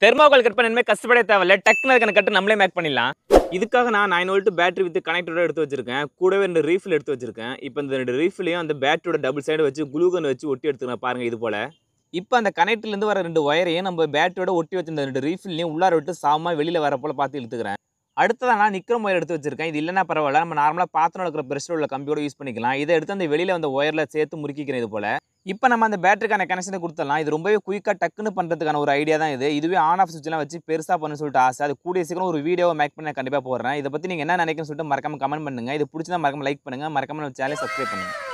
thermocol cut பண்ண இனிமேல் கஷ்டப்படவே தேவையில்ல டக்குனு அதுக்கான கட்டு நம்மளே மேக் பண்ணிடலாம் இதுக்காக நான் நைன் வோல்ட் பேட்டரி வித் கனெக்டரோட எடுத்து வச்சிருக்கேன் கூடவே ரெண்டு ரீஃபில் எடுத்து வச்சிருக்கேன் இப்போ இந்த ரெண்டு ரீஃபிலையும் அந்த பேட்டரியோட டபுள் சைடு வச்சு குளூகன் வச்சு ஒட்டி எடுத்துக்கலாம் பாருங்க இது போல இப்போ அந்த கனெக்டர்லேருந்து வர ரெண்டு ஒயரையும் நம்ம பேட்டரியோட ஒட்டி வச்சிருந்த ரெண்டு ரீஃபில்லையும் உள்ளார விட்டு சாமா வெளியில் வர போல பார்த்து இழுத்துக்கிறேன் அடுத்ததான் நான் நிக்கிரம் ஒயர் எடுத்து வச்சிருக்கேன் இது இல்லைன்னா பரவாயில்ல நம்ம நார்மலாக பாத்திரம் இருக்கிற பிரஷில் உள்ள கம்பியோட யூஸ் பண்ணிக்கலாம் இதை எடுத்து அந்த வெளியில் வந்த ஒயரில் சேர்த்து முறுக்கிக்கிறேன் இது போல இப்போ நம்ம அந்த பேட்டரிக்கான கனெக்ஷனை கொடுத்துடலாம் இது ரொம்பவே குயிக்காக டக்குன்னு பண்ணுறதுக்கான ஒரு ஐடியா தான் இது இதுவே ஆன் ஆஃப் சுவிட்ச்லாம் வச்சு பெருசாக பண்ணு சொல்லிட்டு ஆசை அது கூடிய சீக்கிரம் ஒரு வீடியோவை மேக் பண்ணி நான் கண்டிப்பாக போடுறேன் இதை பற்றி நீங்கள் என்ன நினைக்கணும்னு சொல்லிட்டு மறக்காம கமெண்ட் பண்ணுங்க இது பிடிச்சதா மறக்காம லைக் பண்ணுங்க மறக்காம நம்ம சேனலை சப்ஸ்கிரைப் பண்ணுங்க